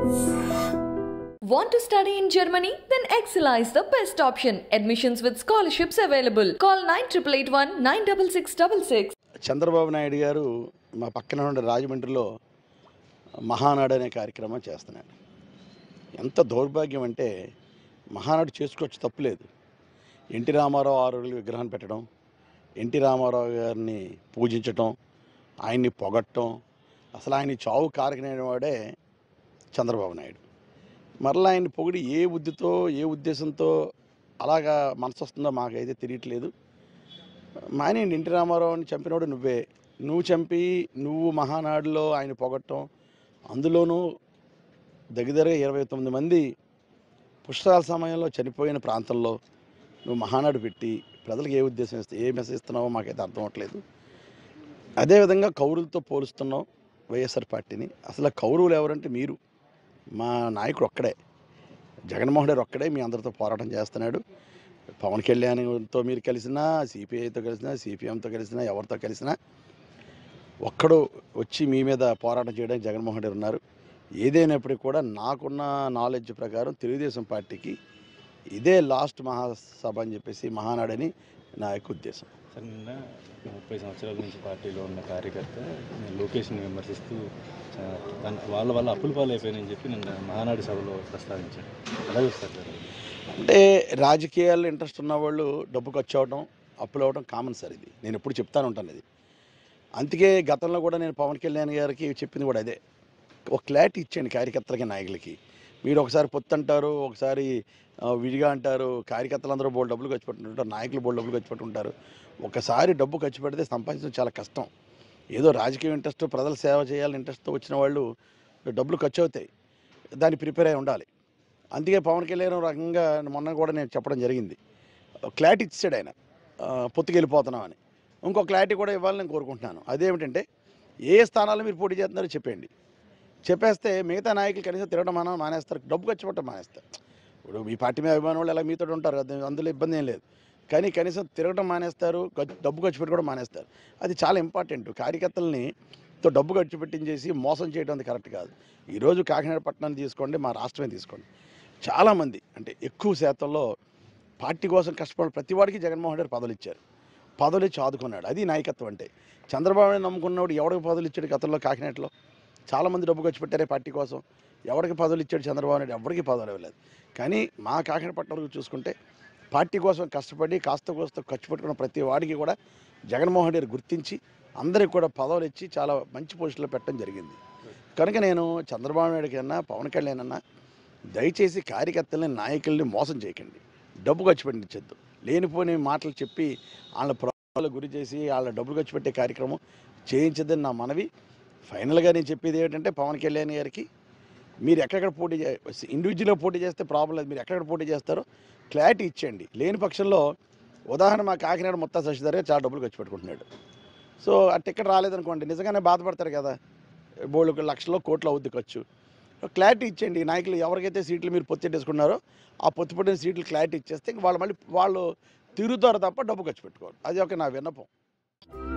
Want to study in Germany? Then Excella is the best option. Admissions with scholarships available. Call 9881 96666. Chandrababu Naidu గారు మా పక్కన ఉండే రాజమండ్రిలో మహానాడు అనే కార్యక్రమం చేస్తున్నాడు ఎంత దౌర్భాగ్యం అంటే మహానాడు చేసుకోవచ్చు తప్పులేదు ఎన్టీ రామారావు ఆరోగ్య విగ్రహం పెట్టడం ఎన్టీ రామారావు గారిని పూజించటం ఆయన్ని పొగట్టం అసలు ఆయన చావు కారకనైన వాడే చంద్రబాబు నాయుడు మరలా ఆయన్ని పొగిడి ఏ బుద్ధితో ఏ ఉద్దేశంతో అలాగా మనసు వస్తుందో మాకైతే తెలియట్లేదు మానేయండి ఎన్టీ రామారావుని చంపినోడు నువ్వే నువ్వు చంపి నువ్వు మహానాడులో ఆయన పొగట్టం అందులోనూ దగ్గర ఇరవై తొమ్మిది మంది పుష్కరాల సమయంలో చనిపోయిన ప్రాంతంలో నువ్వు మహానాడు పెట్టి ప్రజలకు ఏ ఉద్దేశం ఇస్తే ఏ మెసేజ్ ఇస్తున్నావో మాకైతే అర్థం అవ్వట్లేదు అదేవిధంగా కౌరులతో పోలుస్తున్నావు వైఎస్ఆర్ పార్టీని అసలు ఆ కౌరవులు ఎవరంటే మీరు మా నాయకుడు ఒక్కడే జగన్మోహన్ రెడ్డి ఒక్కడే మీ అందరితో పోరాటం చేస్తున్నాడు పవన్ కళ్యాణ్తో మీరు కలిసినా సిపిఐతో కలిసినా సిపిఎంతో కలిసినా ఎవరితో కలిసినా ఒక్కడు వచ్చి మీ మీద పోరాటం చేయడానికి జగన్మోహన్ రెడ్డి ఉన్నారు ఏదైనప్పటికీ కూడా నాకున్న నాలెడ్జ్ ప్రకారం తెలుగుదేశం పార్టీకి ఇదే లాస్ట్ మహాసభ అని చెప్పేసి మహానాడని నా యొక్క ఉద్దేశం సార్ నిన్న ముప్పై సంవత్సరాల నుంచి పార్టీలో ఉన్న కార్యకర్త నేను లోకేష్ని విమర్శిస్తూ ఆ, దాని వాళ్ళ వల్ల అప్పుల పాలు అయిపోయానని చెప్పి నిన్న మహానాడు సభలో ప్రస్తావించాడు ఎలా చూస్తారు సార్ అంటే రాజకీయాల్లో ఇంట్రెస్ట్ ఉన్న వాళ్ళు డబ్బు ఖర్చు అవడం అప్పులు అవ్వడం కామన్ సార్ ఇది నేను ఎప్పుడు చెప్తాను ఉంటాను ఇది అందుకే గతంలో కూడా నేను పవన్ కళ్యాణ్ గారికి చెప్పింది కూడా అదే ఒక క్లారిటీ ఇచ్చేయండి కార్యకర్తలకి నాయకులకి మీరు ఒకసారి పొత్తు అంటారు ఒకసారి ఆ, విడిగా అంటారు కార్యకర్తలందరూ బోల్ డబ్బులు ఖర్చు పెట్టుకుంటారు నాయకులు బోల్ డబ్బులు ఖర్చు పెట్టుకుంటారు ఒకసారి డబ్బు ఖర్చు పెడితే సంపాదించడం చాలా కష్టం ఏదో రాజకీయ ఇంట్రెస్ట్ ప్రజల సేవ చేయాలని ఇంట్రెస్ట్తో వచ్చిన వాళ్ళు డబ్బులు ఖర్చు అవుతాయి దాన్ని ప్రిపేర్ అయి ఉండాలి అందుకే పవన్ కళ్యాణ్ ఒక రకంగా మొన్న కూడా నేను చెప్పడం జరిగింది క్లారిటీ ఇచ్చాడు ఆయన ఆ, పొత్తుకెళ్ళిపోతున్నాం అని ఇంకో క్లారిటీ కూడా ఇవ్వాలని నేను కోరుకుంటున్నాను అదేమిటంటే ఏ స్థానాల్లో మీరు పోటీ చేస్తున్నారో చెప్పండి చెప్పేస్తే మిగతా నాయకులు కనీసం తిరగడం మాన మానేస్తారు డబ్బు ఖర్చు పెట్టడం మానేస్తారు ఇప్పుడు మీ పార్టీ మీద అభిమానం వాళ్ళు ఎలా మీతో ఉంటారు అది అందులో ఇబ్బంది ఏం లేదు కానీ కనీసం తిరగడం మానేస్తారు ఖర్చు- డబ్బు ఖర్చు పెట్టుకోవడం మానేస్తారు అది చాలా ఇంపార్టెంట్ కార్యకర్తల్ని తో డబ్బు ఖర్చు పెట్టించేసి మోసం చేయడం అది కరెక్ట్ కాదు ఈరోజు కాకినాడ పట్టణాన్ని తీసుకోండి మా రాష్ట్రమే తీసుకోండి చాలామంది అంటే ఎక్కువ శాతంలో పార్టీ కోసం కష్టపడి ప్రతి వాడికి జగన్మోహన్ రెడ్డి పదవులు ఇచ్చారు పదవులు ఇచ్చి ఆదుకున్నాడు అది నాయకత్వం అంటే చంద్రబాబు నాయుడు నమ్ముకున్నవాడు ఎవరికి పదవులు ఇచ్చాడు గతంలో కాకినాడలో చాలామంది డబ్బు ఖర్చు పెట్టారే పార్టీ కోసం ఎవరికి పదవులు ఇచ్చాడు చంద్రబాబు నాయుడు ఎవరికి పదవులు ఇవ్వలేదు కానీ మా కాకినాడ పట్టణం వరకు చూసుకుంటే పార్టీ కోసం కష్టపడి కాస్త కోస్త ఖర్చు పెట్టుకున్న ప్రతి వాడికి కూడా జగన్మోహన్ రెడ్డి గుర్తించి అందరికి కూడా పదవులు ఇచ్చి చాలా మంచి పొజిషన్లో పెట్టడం జరిగింది కనుక నేను చంద్రబాబు నాయుడు కన్నా పవన్ కళ్యాణ్ అన్నా దయచేసి కార్యకర్తల్ని నాయకుల్ని మోసం చేయకండి డబ్బు ఖర్చు పెట్టించద్దు లేనిపోని మాటలు చెప్పి వాళ్ళ ప్రాబ్లం గురి చేసి వాళ్ళ డబ్బులు ఖర్చు పెట్టే కార్యక్రమం చేయించదని నా మనవి ఫైనల్గా నేను చెప్పేది ఏంటంటే పవన్ కళ్యాణ్ గారికి మీరు ఎక్కడెక్కడ పోటీ చే ఇండివిజువల్గా పోటీ చేస్తే ప్రాబ్లం లేదు మీరు ఎక్కడెక్కడ పోటీ చేస్తారో క్లారిటీ ఇచ్చేయండి లేని పక్షంలో ఉదాహరణ మా కాకినాడ మొత్తం శశిధర్ గారు చాలా డబ్బులు ఖర్చు పెట్టుకుంటున్నాడు సో ఆ టికెట్ రాలేదనుకోండి నిజంగానే బాధపడతారు కదా బోళ్ళు లక్షల్లో కోట్లు అవుద్ది ఖర్చు క్లారిటీ ఇచ్చేయండి నాయకులు ఎవరికైతే సీట్లు మీరు పొత్తు పెట్టేసుకున్నారో ఆ పొత్తు పెట్టిన సీట్లు క్లారిటీ ఇచ్చేస్తే ఇంక వాళ్ళు మళ్ళీ వాళ్ళు తిరుగుతారు తప్ప డబ్బు ఖర్చు పెట్టుకోరు అది ఒక నా విన్నపం